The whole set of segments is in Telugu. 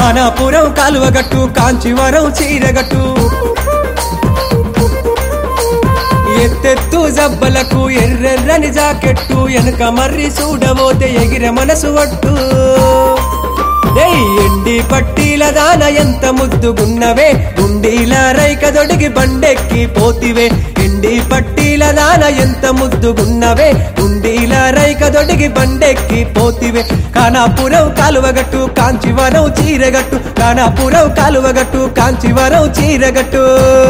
కానాపురం కాలువగట్టు కాంచీవరం చీరగట్టు ఎత్తెత్తు జబ్బలకు ఎర్రెర్రని జాకెట్టు వెనక మర్రి చూడబోతే ఎగిర మనసు వట్టు ఏయ్ ఎండి పట్టీల దాన ఎంత ముద్దుగున్నవే గుండీల రైక దొడిగి బండెక్కి పోతివే ఎండి పట్టీల దాన ఎంత ముద్దుగున్నవే గుండీల రైక దొడిగి బండెక్కి పోతివే కానాపురం కాలువగట్టు కాంచీవరం చీరగట్టు కానాపురం కాలువగట్టు కాంచీవరం చీరగట్టు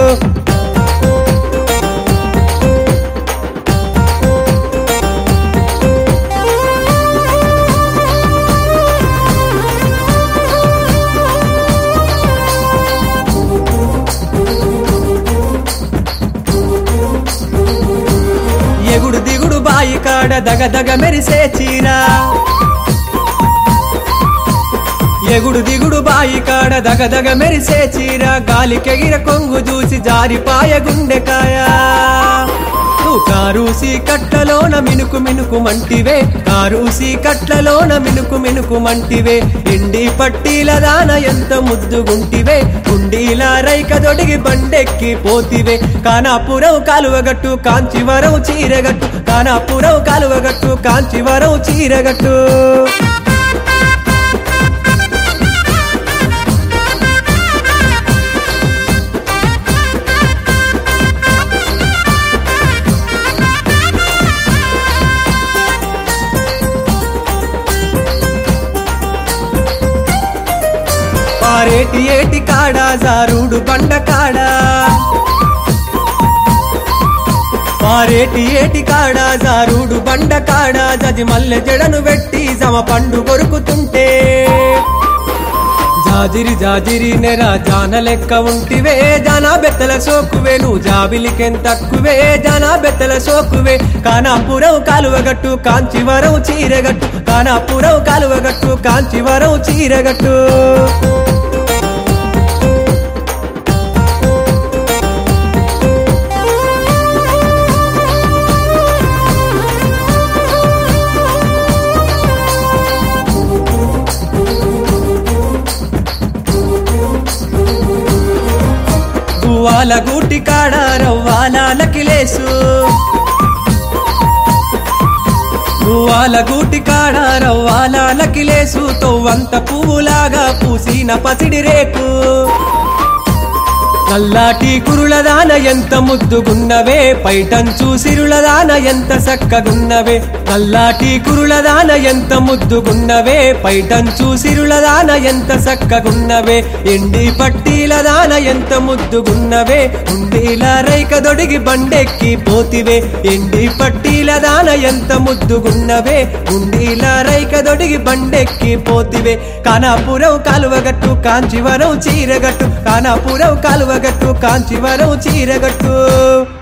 ఎగుడు దిగుడు బాయి కాడ దగ దగ మెరిసే చీర ఎగుడు దిగుడు బాయి కాడ దగ దగ మెరిసే చీర గాలికెగిర కొంగు చూసి జారిపాయ గుండెకాయ నువ్వు కారూసి కట్లలోన మినుకు మినుకు మంటివే కారూసి కట్లలోన మినుకు మినుకు మంటివే ఎండి పట్టీల దాన ఎంత ముద్దుగుంటివే గుండీల రైక దొడిగి బండెక్కి పోతివే కానాపురం కాలువగట్టు కాంచీవరం చీరగట్టు కానాపురం కాలువగట్టు కాంచీవరం చీరగట్టు పారేటి ఏటి కాడా జారుడు బండ కాడా పారేటి ఏటి కాడా జారుడు బండ కాడా జది మల్లె జడను పెట్టి జమ పండు కొరుకుతుంటే జాజిరి జాజిరి నెర జాన లెక్క ఉంటివే జానా బెత్తల సోకువే నువ్వు జాబిలికెం తక్కువే జానా బెత్తల సోకువే కానాపురం కాలువగట్టు కాంచీవరం చీరగట్టు కానాపురం కాలువగట్టు కాంచీవరం చీరగట్టు గువ్వాల గూటి కాడ రవ్వాల లకిలేసు గువ్వాల గూటి కాడ రవ్వాల లకిలేసు తొవ్వంత పువ్వులాగా పూసిన పసిడి రేకు నల్లాటి కురులదాన ఎంత ముద్దుగున్నవే పైటంచు సిరులదాన ఎంత సక్కగున్నవే నల్లాటి కురులదాన ఎంత ముద్దుగున్నవే పైటంచు సిరులదాన ఎంత సక్కగున్నవే ఎండి పట్టీలదాన ఎంత ముద్దుగున్నవే ఉండీల రైక దొడిగి బండెక్కి పోతివే ఎండి పట్టీలదాన ఎంత ముద్దుగున్నవే ఉండీల రైక దొడిగి బండెక్కి పోతివే కానాపురం కాలువగట్టు కాంచీవరం చీరగట్టు కానాపురం కాలువగట్టు కాంచీవరం చీరగట్టు